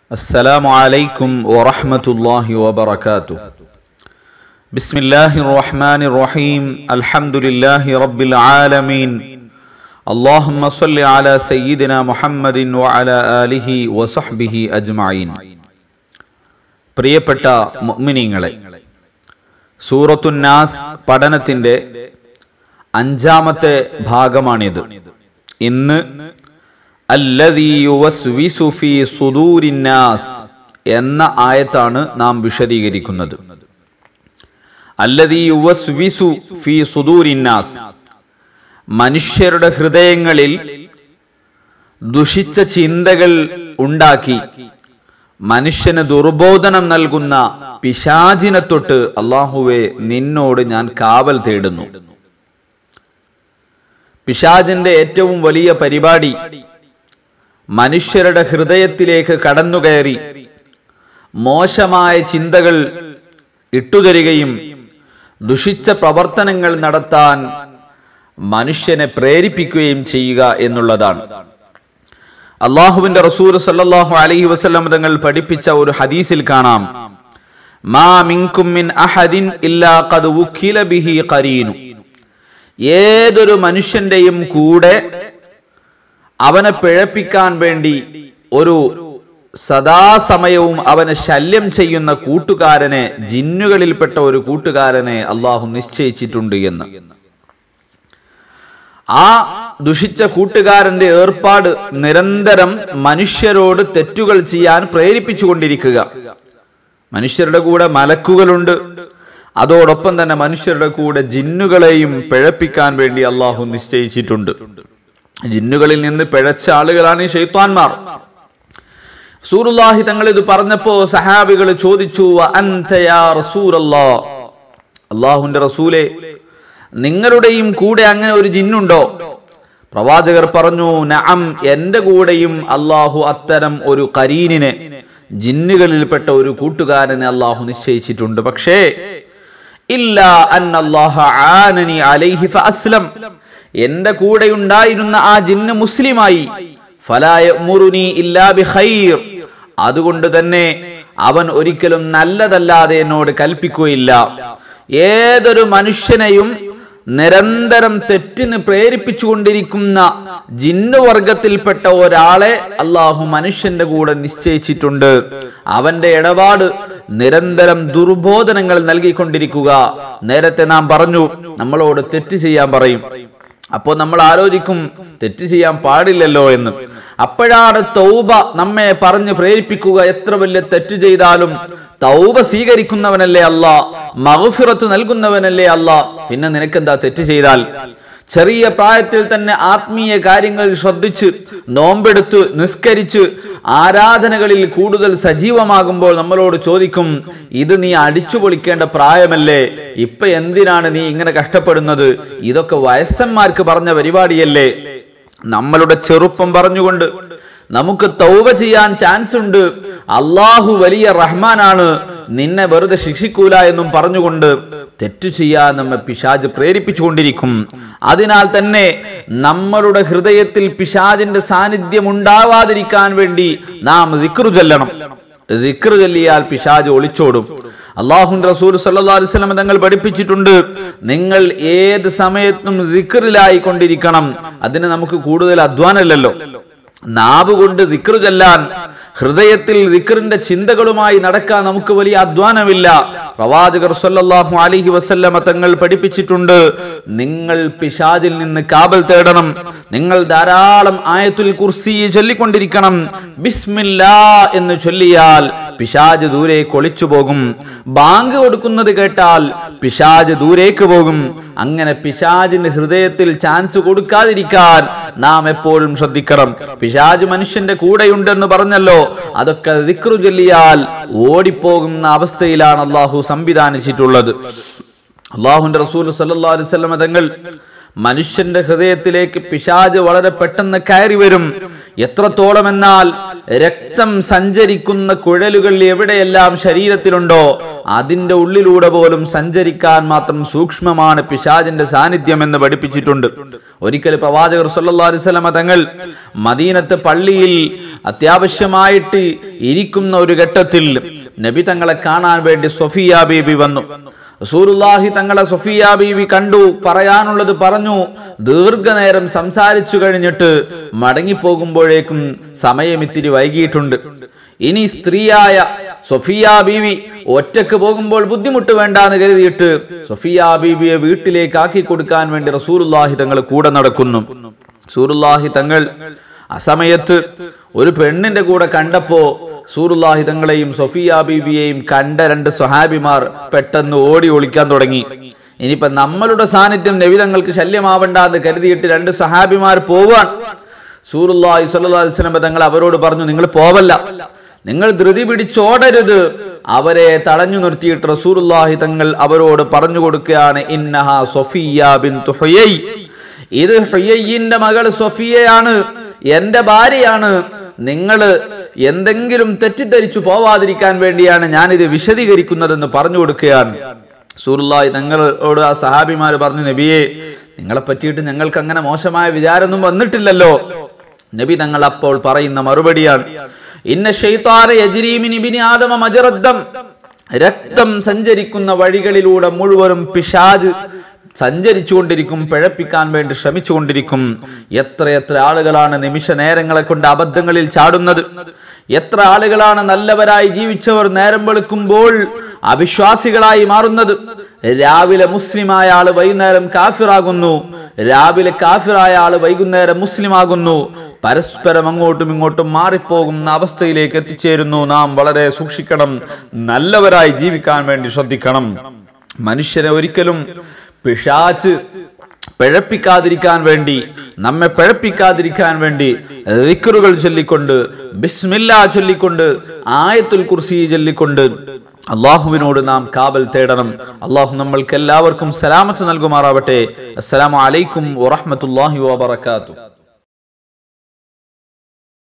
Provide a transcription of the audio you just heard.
السلام عليكم ورحمة الله وبركاته بسم الله الرحمن الرحيم الحمد لله رب العالمين اللهم صل على سيدنا محمد وعلى آله وصحبه أجمعين പ്രിയപ്പെട്ട മുഅ്മിനീങ്ങളെ സൂറത്തുന്നാസ് പഠനത്തിന്റെ അഞ്ചാമത്തെ ഭാഗമാണിത് ഇന്ന് അല്ലദീ യുവസ്വിസു ഫീ സുദൂരിന്നാസ് എന്ന ആയത്താണ് നാം വിശദീകരിക്കുന്നത് അല്ലദീ യുവസ്വിസു ഫീ സുദൂരിന്നാസ് മനുഷ്യരുടെ ഹൃദയങ്ങളിൽ ദുഷിച്ച ചിന്തകൾ ഉണ്ടാക്കി മനുഷ്യന് ദുർബോധനം നൽകുന്ന പിശാചിനെ തൊട്ട് അള്ളാഹുവെ നിന്നോട് ഞാൻ കാവൽ തേടുന്നു പിശാചിന്റെ ഏറ്റവും വലിയ പരിപാടി മനുഷ്യരുടെ ഹൃദയത്തിലേക്ക് കടന്നുകയറി മോശമായ ചിന്തകൾ ഇട്ടുതരികയും ദുഷിച്ച പ്രവർത്തനങ്ങൾ നടത്താൻ മനുഷ്യനെ പ്രേരിപ്പിക്കുകയും ചെയ്യുക എന്നുള്ളതാണ് അള്ളാഹുവിന്റെ റസൂൽ സല്ലല്ലാഹു അലൈഹി വസല്ലം തങ്ങൾ പഠിപ്പിച്ച ഒരു ഹദീസിൽ കാണാം മാ മിൻകും മിൻ അഹദിൻ ഇല്ലാ ഖദ് വുക്കില ബിഹി ഖരീനു ഏതൊരു മനുഷ്യന്റെയും കൂടെ അവനെ പിഴപ്പിക്കാൻ വേണ്ടി ഒരു സദാസമയവും അവനെ ശല്യം ചെയ്യുന്ന കൂട്ടുകാരനെ ജിന്നുകളിൽപ്പെട്ട ഒരു കൂട്ടുകാരനെ അള്ളാഹു നിശ്ചയിച്ചിട്ടുണ്ട് എന്ന് ആ ദുഷിച്ച കൂട്ടുകാരന്റെ ഏർപ്പാട് നിരന്തരം മനുഷ്യരോട് തെറ്റുകൾ ചെയ്യാൻ പ്രേരിപ്പിച്ചുകൊണ്ടിരിക്കുക മനുഷ്യരുടെ കൂടെ മലക്കുകളുണ്ട് അതോടൊപ്പം തന്നെ മനുഷ്യരുടെ കൂടെ ജിന്നുകളെയും പിഴപ്പിക്കാൻ വേണ്ടി അള്ളാഹു നിശ്ചയിച്ചിട്ടുണ്ട് ജിന്നുകളിൽ നിന്ന് പിഴച്ച ആളുകളാണ് ഈ ഷെയ്ത്താൻമാർ സൂറുല്ലാഹി തങ്ങൾ ഇത് പറഞ്ഞപ്പോ സഹാബികൾ ചോദിച്ചു അള്ളാഹുന്റെ റസൂലെ നിങ്ങളുടെയും കൂടെ അങ്ങനെ ഒരു ജിന്നുണ്ടോ പ്രവാചകർ പറഞ്ഞു നഅം എന്റെ കൂടെയും അള്ളാഹു അത്തരം ഒരു കരീനിനെ ജിന്നുകളിൽപ്പെട്ട ഒരു കൂട്ടുകാരനെ അള്ളാഹു നിശ്ചയിച്ചിട്ടുണ്ട് പക്ഷേ ഇല്ല ആനനി അലൈഹി ഫഅസ്ലം എന്റെ കൂടെ ഉണ്ടായിരുന്ന ആ ജിന്ന് മുസ്ലിമായി ഫലായമുറുനി ഇല്ലാ ബിഖൈർ അതുകൊണ്ട് തന്നെ അവൻ ഒരിക്കലും നല്ലതല്ലാതെ എന്നോട് കൽപ്പിക്കുകയില്ല ഏതൊരു മനുഷ്യനെയും നിരന്തരം തെറ്റിന് പ്രേരിപ്പിച്ചുകൊണ്ടിരിക്കുന്ന ജിന്നുവർഗത്തിൽപ്പെട്ട ഒരാളെ അള്ളാഹു മനുഷ്യന്റെ കൂടെ നിശ്ചയിച്ചിട്ടുണ്ട് അവന്റെ ഇടപാട് നിരന്തരം ദുർബോധനങ്ങൾ നൽകിക്കൊണ്ടിരിക്കുക നേരത്തെ നാം പറഞ്ഞു നമ്മളോട് തെറ്റ് ചെയ്യാൻ പറയും അപ്പോൾ നമ്മൾ ആലോചിക്കും തെറ്റ് ചെയ്യാൻ പാടില്ലല്ലോ എന്ന് അപ്പോഴാണ് തൗബ നമ്മെ പറഞ്ഞ് പ്രേരിപ്പിക്കുക എത്ര വലിയ തെറ്റ് ചെയ്താലും തൗബ സ്വീകരിക്കുന്നവനല്ലേ അല്ല മഹഫിറത്ത് നൽകുന്നവനല്ലേ അല്ല പിന്നെ നിനക്കെന്താ തെറ്റ് ചെയ്താൽ ചെറിയ പ്രായത്തിൽ തന്നെ ആത്മീയ കാര്യങ്ങൾ ശ്രദ്ധിച്ച് നോമ്പെടുത്ത് നിസ്കരിച്ച് ആരാധനകളിൽ കൂടുതൽ സജീവമാകുമ്പോൾ നമ്മളോട് ചോദിക്കും ഇത് നീ അടിച്ചു പൊളിക്കേണ്ട പ്രായമല്ലേ ഇപ്പൊ എന്തിനാണ് നീ ഇങ്ങനെ കഷ്ടപ്പെടുന്നത് ഇതൊക്കെ വയസ്സന്മാർക്ക് പറഞ്ഞ പരിപാടിയല്ലേ നമ്മളുടെ ചെറുപ്പം പറഞ്ഞുകൊണ്ട് നമുക്ക് തൗബ ചെയ്യാൻ ചാൻസ് ഉണ്ട് അള്ളാഹു വലിയ റഹ്മാനാണ് നിന്നെ വെറുതെ ശിക്ഷിക്കൂല എന്നും പറഞ്ഞുകൊണ്ട് തെറ്റു ചെയ്യാൻ നമ്മെ പിശാജ് പ്രേരിപ്പിച്ചുകൊണ്ടിരിക്കും അതിനാൽ തന്നെ നമ്മളുടെ ഹൃദയത്തിൽ പിശാജിന്റെ സാന്നിധ്യം ഉണ്ടാവാതിരിക്കാൻ വേണ്ടി നാം ദിക്റു ചൊല്ലണം ദിക്റ് ചൊല്ലിയാൽ പിശാജ് ഒളിച്ചോടും അള്ളാഹുൻ റസൂൽ സല്ലാ അലിസ്ലം തങ്ങൾ പഠിപ്പിച്ചിട്ടുണ്ട് നിങ്ങൾ ഏത് സമയത്തും ദിക്റിലായി കൊണ്ടിരിക്കണം അതിന് നമുക്ക് കൂടുതൽ അധ്വാനമല്ലല്ലോ നാവ് കൊണ്ട് ദിക്റ് ചൊല്ലാൻ ഹൃദയത്തിൽ ദിക്റിന്റെ ചിന്തകളുമായി നടക്കാൻ നമുക്ക് വലിയ അധ്വാനമില്ല പ്രവാചകർ സല്ലല്ലാഹു അലൈഹി വസല്ലമ തങ്ങൾ പഠിപ്പിച്ചിട്ടുണ്ട് നിങ്ങൾ പിശാജിൽ നിന്ന് കാബൽ തേടണം നിങ്ങൾ ധാരാളം ആയത്തുൽ കുർസി ചൊല്ലിക്കൊണ്ടിരിക്കണം ബിസ്മില്ലാ എന്ന് ചൊല്ലിയാൽ പിശാജ് ദൂരേക്ക് ഒളിച്ചു പോകും ബാങ്ക് കൊടുക്കുന്നത് കേട്ടാൽ പിശാജ് ദൂരേക്ക് പോകും അങ്ങനെ പിശാജിന് ഹൃദയത്തിൽ ചാൻസ് കൊടുക്കാതിരിക്കാൻ നാം എപ്പോഴും ശ്രദ്ധിക്കണം പിശാജ് മനുഷ്യന്റെ കൂടെയുണ്ടെന്ന് പറഞ്ഞല്ലോ അതൊക്കെ ദിക്റു ചൊല്ലിയാൽ ഓടിപ്പോകുന്ന അവസ്ഥയിലാണ് അള്ളാഹു സംവിധാനിച്ചിട്ടുള്ളത് അള്ളാഹുന്റെ റസൂൽ സല്ലാ അലിസ്ലമ തങ്ങൾ മനുഷ്യന്റെ ഹൃദയത്തിലേക്ക് പിശാജ് വളരെ പെട്ടെന്ന് കയറി വരും എത്രത്തോളം എന്നാൽ രക്തം സഞ്ചരിക്കുന്ന കുഴലുകൾ എവിടെയെല്ലാം ശരീരത്തിലുണ്ടോ അതിന്റെ ഉള്ളിലൂടെ പോലും സഞ്ചരിക്കാൻ മാത്രം സൂക്ഷ്മമാണ് പിശാജിന്റെ സാന്നിധ്യം എന്ന് പഠിപ്പിച്ചിട്ടുണ്ട് ഒരിക്കൽ പ്രവാചകർ സല്ലല്ലാഹു അലൈഹി വസല്ലമ തങ്ങൾ മദീനത്ത് പള്ളിയിൽ അത്യാവശ്യമായിട്ട് ഇരിക്കുന്ന ഒരു ഘട്ടത്തിൽ നബി തങ്ങളെ കാണാൻ വേണ്ടി സൊഫിയ ബീബി വന്നു റസൂലുള്ളാഹി തങ്ങളെ സൊഫിയ ബീവി കണ്ടു പറയാനുള്ളത് പറഞ്ഞു ദീർഘനേരം സംസാരിച്ചു കഴിഞ്ഞിട്ട് മടങ്ങിപ്പോകുമ്പോഴേക്കും സമയം ഇത്തിരി വൈകിയിട്ടുണ്ട് ഇനി സ്ത്രീയായ സൊഫിയ ബീവി ഒറ്റക്ക് പോകുമ്പോൾ ബുദ്ധിമുട്ട് വേണ്ടാന്ന് കരുതിയിട്ട് സൊഫിയ ബീവിയെ വീട്ടിലേക്ക് ആക്കി കൊടുക്കാൻ വേണ്ടി റസൂലുള്ളാഹി തങ്ങൾ കൂടെ നടക്കുന്നു റസൂലുള്ളാഹി തങ്ങൾ അസമയത്ത് ഒരു പെണ്ണിന്റെ കൂടെ കണ്ടപ്പോ സൂറുല്ലാഹി തങ്ങളെയും സൊഫിയ ബീബിയെയും കണ്ട രണ്ട് സ്വഹാബിമാർ പെട്ടെന്ന് ഓടി ഒളിക്കാൻ തുടങ്ങി ഇനിയിപ്പോ നമ്മളുടെ സാന്നിധ്യം നബിതങ്ങൾക്ക് ശല്യമാവണ്ടെന്ന് കരുതിയിട്ട് രണ്ട് സഹാബിമാർ പോവാൻ സൂറുല്ലാഹി സ്വല്ലല്ലാഹി അലൈഹി വസല്ലം തങ്ങൾ അവരോട് പറഞ്ഞു നിങ്ങൾ പോവല്ല നിങ്ങൾ ധൃതി പിടിച്ചോടരുത് അവരെ തടഞ്ഞു നിർത്തിയിട്ട് റസൂലുള്ളാഹി തങ്ങൾ അവരോട് പറഞ്ഞു കൊടുക്കുകയാണ് ഇന്നഹ സൊഫിയ ബിൻതു ഹുയൈ ഇത് ഹുയയ്യിന്റെ മകൾ സൊഫിയയാണ് എന്റെ ഭാര്യയാണ് നിങ്ങൾ എന്തെങ്കിലും തെറ്റിദ്ധരിച്ചു പോവാതിരിക്കാൻ വേണ്ടിയാണ് ഞാനിത് വിശദീകരിക്കുന്നതെന്ന് പറഞ്ഞു കൊടുക്കുകയാണ് സൂറുല്ലായി തങ്ങളോട് ആ സഹാബിമാര് പറഞ്ഞു നബിയെ നിങ്ങളെ പറ്റിയിട്ട് ഞങ്ങൾക്ക് അങ്ങനെ മോശമായ വിചാരമൊന്നും വന്നിട്ടില്ലല്ലോ നബി തങ്ങൾ അപ്പോൾ പറയുന്ന മറുപടിയാണ് ഇന്ന ഷെയ്ത്താന യജിരീമിനിബിനി ആദമ മജറദ്ദം രക്തം സഞ്ചരിക്കുന്ന വഴികളിലൂടെ മുഴുവനും പിശാജ് സഞ്ചരിച്ചുകൊണ്ടിരിക്കും പിഴപ്പിക്കാൻ വേണ്ടി ശ്രമിച്ചുകൊണ്ടിരിക്കും എത്രയെത്ര ആളുകളാണ് നിമിഷ നേരങ്ങളെ കൊണ്ട് അബദ്ധങ്ങളിൽ ചാടുന്നത് എത്ര ആളുകളാണ് നല്ലവരായി ജീവിച്ചവർ നേരം വെളുക്കുമ്പോൾ അവിശ്വാസികളായി മാറുന്നത് രാവിലെ മുസ്ലിമായ ആള് വൈകുന്നേരം കാഫിറാകുന്നു രാവിലെ കാഫിറായ ആള് വൈകുന്നേരം മുസ്ലിം ആകുന്നു പരസ്പരം അങ്ങോട്ടും ഇങ്ങോട്ടും മാറിപ്പോകുന്ന അവസ്ഥയിലേക്ക് എത്തിച്ചേരുന്നു നാം വളരെ സൂക്ഷിക്കണം നല്ലവരായി ജീവിക്കാൻ വേണ്ടി ശ്രദ്ധിക്കണം മനുഷ്യനെ ഒരിക്കലും പിശാച്ച് പിഴപ്പിക്കാതിരിക്കാൻ വേണ്ടി നമ്മെ പിഴപ്പിക്കാതിരിക്കാൻ വേണ്ടി ദിക്റുകൾ ചൊല്ലിക്കൊണ്ട് ബിസ്മില്ല ചൊല്ലിക്കൊണ്ട് ആയത്തുൽ കുർസി ചൊല്ലിക്കൊണ്ട് അള്ളാഹുവിനോട് നാം കാവൽ തേടണം അള്ളാഹു നമ്മൾക്ക് എല്ലാവർക്കും സലാമത്ത് നൽകുമാറാവട്ടെ അസ്സലാമു അലൈക്കും വറഹ്മത്തുള്ളാഹി വബറകാതുഹു